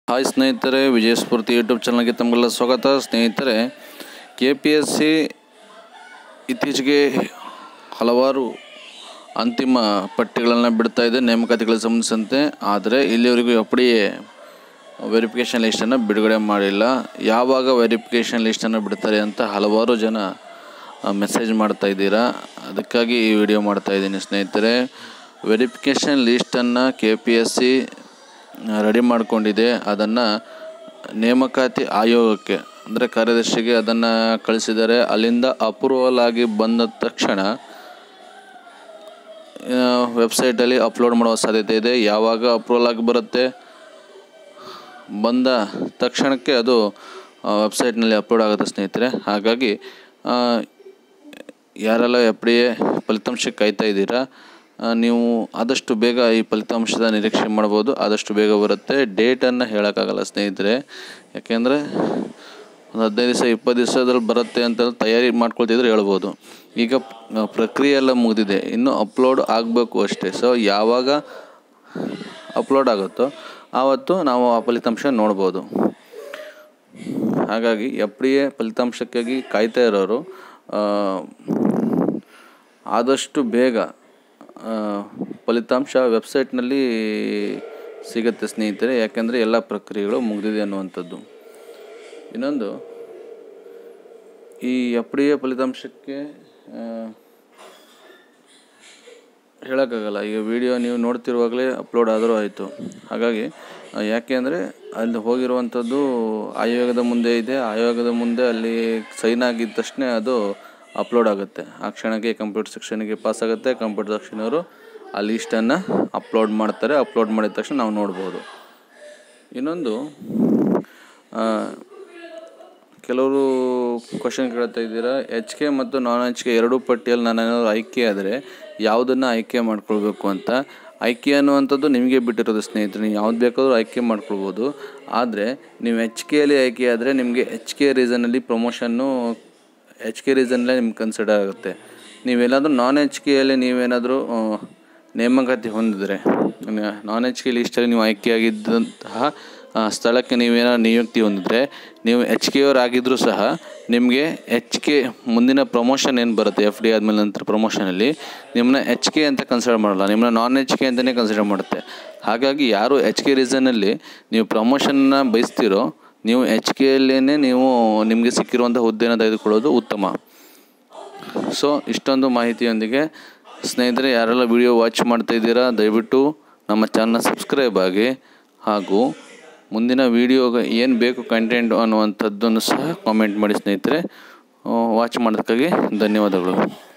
hi ಸ್ನೇಹಿತರೆ ವಿಜಯ ಸ್ಫೂರ್ತಿ YouTube ಚಾನಲ್ಗೆ ತಮಗೆಲ್ಲ ಸ್ವಾಗತ ಸ್ನೇಹಿತರೆ ಕೆ ಪಿ ಎಸ್ ಸಿ ಇತ್ತೀಚೆಗೆ ಹಲವಾರು ಅಂತಿಮ ಪಟ್ಟಿಗಳನ್ನು ಬಿಡ್ತಾ ಇದೆ ನೇಮಕಾತಿಗಳಿಗೆ ಸಂಬಂಧಿಸಿದಂತೆ ಆದರೆ ಇಲ್ಲಿವರೆಗೂ ಎಪ್ಪಡಿಯೇ ವೆರಿಫಿಕೇಷನ್ ಲಿಸ್ಟನ್ನು ಬಿಡುಗಡೆ ಮಾಡಿಲ್ಲ ಯಾವಾಗ ವೆರಿಫಿಕೇಷನ್ ಲಿಸ್ಟನ್ನು ಬಿಡ್ತಾರೆ ಅಂತ ಹಲವಾರು ಜನ ಮೆಸೇಜ್ ಮಾಡ್ತಾ ಇದ್ದೀರಾ ಅದಕ್ಕಾಗಿ ಈ ವಿಡಿಯೋ ಮಾಡ್ತಾ ಇದ್ದೀನಿ ಸ್ನೇಹಿತರೆ ವೆರಿಫಿಕೇಷನ್ ಲೀಸ್ಟನ್ನು K P S C ready ಮಾಡಿಕೊಂಡಿದೆ ಅದನ್ನು ನೇಮಕಾತಿ ಆಯೋಗಕ್ಕೆ ಅಂದರೆ ಕಾರ್ಯದರ್ಶಿಗೆ ಅದನ್ನು ಕಳಿಸಿದ್ದಾರೆ ಅಲ್ಲಿಂದ ಅಪ್ರೂವಲ್ ಆಗಿ ಬಂದ ತಕ್ಷಣ ವೆಬ್ಸೈಟಲ್ಲಿ ಅಪ್ಲೋಡ್ ಮಾಡುವ ಸಾಧ್ಯತೆ ಇದೆ ಯಾವಾಗ ಅಪ್ರೂವಲ್ ಆಗಿ ಬರುತ್ತೆ ಬಂದ ತಕ್ಷಣಕ್ಕೆ ಅದು ವೆಬ್ಸೈಟ್ನಲ್ಲಿ ಅಪ್ಲೋಡ್ ಆಗುತ್ತೆ ಸ್ನೇಹಿತರೆ ಹಾಗಾಗಿ ಆ, ಯಾರೆಲ್ಲ ಎಫ್ ಡಿ ಎ ಫಲಿತಾಂಶಕ್ಕೆ ಕಾಯ್ತಾ ಇದ್ದೀರಾ ಆ, ನೀವು ಆದಷ್ಟು ಬೇಗ ಈ ಫಲಿತಾಂಶದ ನಿರೀಕ್ಷೆ ಮಾಡ್ಬೋದು ಆದಷ್ಟು ಬೇಗ ಬರುತ್ತೆ ಡೇಟನ್ನು ಹೇಳೋಕ್ಕಾಗಲ್ಲ ಸ್ನೇಹಿತರೆ ಯಾಕೆಂದರೆ ಒಂದು ಹದಿನೈದು ದಿವಸ ಇಪ್ಪತ್ತು ದಿವಸದಲ್ಲಿ ಬರುತ್ತೆ ಅಂತ ತಯಾರಿ ಮಾಡ್ಕೊಳ್ತಿದ್ರೆ ಹೇಳ್ಬೋದು ಈಗ ಆ, ಪ್ರಕ್ರಿಯೆ ಎಲ್ಲ ಮುಗಿದಿದೆ ಇನ್ನು ಅಪ್ಲೋಡ್ ಆಗಬೇಕು ಅಷ್ಟೇ ಸೊ ಯಾವಾಗ ಅಪ್ಲೋಡ್ ಆಗುತ್ತೋ ಆವತ್ತು ನಾವು ಆ ಫಲಿತಾಂಶ ನೋಡ್ಬೋದು ಹಾಗಾಗಿ ಎಫ್ ಡಿ ಎ ಫಲಿತಾಂಶಕ್ಕಾಗಿ ಕಾಯ್ತಾ ಇರೋರು ಆ, ಆದಷ್ಟು ಬೇಗ ಆ, ಫಲಿತಾಂಶ ವೆಬ್ಸೈಟ್ನಲ್ಲಿ ಸಿಗುತ್ತೆ ಸ್ನೇಹಿತರೆ ಯಾಕೆಂದರೆ ಎಲ್ಲ ಪ್ರಕ್ರಿಯೆಗಳು ಮುಗಿದಿದೆ ಅನ್ನುವಂಥದ್ದು ಇನ್ನೊಂದು ಈ ಎಫ್ ಡಿ ಎ ಫಲಿತಾಂಶಕ್ಕೆ ಆ, ಹೇಳೋಕ್ಕಾಗಲ್ಲ ಈಗ ವಿಡಿಯೋ ನೀವು ನೋಡ್ತಿರುವಾಗಲೇ ಅಪ್ಲೋಡ್ ಆದರೂ ಆಯಿತು ಹಾಗಾಗಿ ಆ, ಯಾಕೆ ಅಂದರೆ ಅಲ್ಲಿ ಹೋಗಿರುವಂಥದ್ದು ಆಯೋಗದ ಮುಂದೆ ಇದೆ ಆಯೋಗದ ಮುಂದೆ ಅಲ್ಲಿ ಸೈನ್ ಆಗಿದ್ದ ತಕ್ಷಣ ಅದು ಅಪ್ಲೋಡ್ ಆಗುತ್ತೆ ಆ ಕ್ಷಣಕ್ಕೆ ಕಂಪ್ಯೂಟರ್ ಸೆಕ್ಷನ್ಗೆ ಪಾಸ್ ಆಗುತ್ತೆ ಕಂಪ್ಯೂಟರ್ ಸೆಕ್ಷನವರು ಆ ಲೀಸ್ಟನ್ನು ಅಪ್ಲೋಡ್ ಮಾಡ್ತಾರೆ ಅಪ್ಲೋಡ್ ಮಾಡಿದ ತಕ್ಷಣ ನಾವು ನೋಡ್ಬೋದು ಇನ್ನೊಂದು ಆ, ಕೆಲವರು ಕ್ವಶನ್ ಕೇಳ್ತಾ ಇದ್ದೀರಾ ಎಚ್ ಕೆ ಮತ್ತು ನಾನ್ ಎಚ್ ಕೆ ಎರಡೂ ಪಟ್ಟಿಯಲ್ಲಿ ನಾನು ಏನಾದರೂ ಆಯ್ಕೆ ಆದರೆ ಯಾವುದನ್ನು ಆಯ್ಕೆ ಮಾಡ್ಕೊಳ್ಬೇಕು ಅಂತ ಆಯ್ಕೆ ಅನ್ನುವಂಥದ್ದು ನಿಮಗೆ ಬಿಟ್ಟಿರೋದು ಸ್ನೇಹಿತರೆ ನೀವು ಯಾವ್ದು ಬೇಕಾದರೂ ಆಯ್ಕೆ ಮಾಡ್ಕೊಳ್ಬೋದು ಆದರೆ ನೀವು ಎಚ್ ಕೆಯಲ್ಲಿ ಆಯ್ಕೆ ಆದರೆ ನಿಮಗೆ ಎಚ್ ಕೆ ರೀಸನಲ್ಲಿ ಪ್ರಮೋಷನ್ನು ಎಚ್ ಕೆ ರೀಸನಲ್ಲೇ ನಿಮ್ಗೆ ಕನ್ಸಿಡರ್ ಆಗುತ್ತೆ ನೀವೆಲ್ಲಾದರೂ ನಾನ್ ಎಚ್ ಕೆಯಲ್ಲಿ ನೀವೇನಾದರೂ ಆ, ನೇಮಕಾತಿ ಹೊಂದಿದರೆ ನಾನ್ ಎಚ್ ಕೆ ಲಿಸ್ಟಲ್ಲಿ ನೀವು ಆಯ್ಕೆಯಾಗಿದ್ದಂತಹ ಆ, ಸ್ಥಳಕ್ಕೆ ನೀವೇನಾದ್ರು ನಿಯುಕ್ತಿ ಹೊಂದಿದ್ರೆ ನೀವು ಎಚ್ ಕೆ ಅವ್ರು ಆಗಿದ್ದರೂ ಸಹ ನಿಮಗೆ ಎಚ್ ಕೆ ಮುಂದಿನ ಪ್ರಮೋಷನ್ ಏನು ಬರುತ್ತೆ ಎಫ್ ಡಿ ಆದಮೇಲೆ ನಂತರ ಪ್ರಮೋಷನಲ್ಲಿ ನಿಮ್ಮನ್ನ ಎಚ್ ಕೆ ಅಂತ ಕನ್ಸಿಡರ್ ಮಾಡಲ್ಲ ನಿಮ್ಮನ್ನ ನಾನ್ ಎಚ್ ಕೆ ಅಂತಲೇ ಕನ್ಸಿಡರ್ ಮಾಡುತ್ತೆ ಹಾಗಾಗಿ ಯಾರು ಎಚ್ ಕೆ ರೀಸನಲ್ಲಿ ನೀವು ಪ್ರಮೋಷನ್ನ ಬಯಸ್ತೀರೋ ನೀವು ಎಚ್ ಕೆಯಲ್ಲೇ ನೀವು ನಿಮಗೆ ಸಿಕ್ಕಿರುವಂಥ ಹುದ್ದೆಯನ್ನು ತೆಗೆದುಕೊಳ್ಳೋದು ಉತ್ತಮ ಸೊ ಇಷ್ಟೊಂದು ಮಾಹಿತಿಯೊಂದಿಗೆ ಸ್ನೇಹಿತರೆ ಯಾರೆಲ್ಲ ವಿಡಿಯೋ ವಾಚ್ ಮಾಡ್ತಾ ಇದ್ದೀರಾ ದಯವಿಟ್ಟು ನಮ್ಮ ಚಾನಲ್ನ ಸಬ್ಸ್ಕ್ರೈಬ್ ಆಗಿ ಹಾಗೂ ಮುಂದಿನ ವೀಡಿಯೋಗೆ ಏನು ಬೇಕು ಕಂಟೆಂಟ್ ಅನ್ನುವಂಥದ್ದನ್ನು ಸಹ ಕಾಮೆಂಟ್ ಮಾಡಿ ಸ್ನೇಹಿತರೆ ವಾಚ್ ಮಾಡೋದಕ್ಕಾಗಿ ಧನ್ಯವಾದಗಳು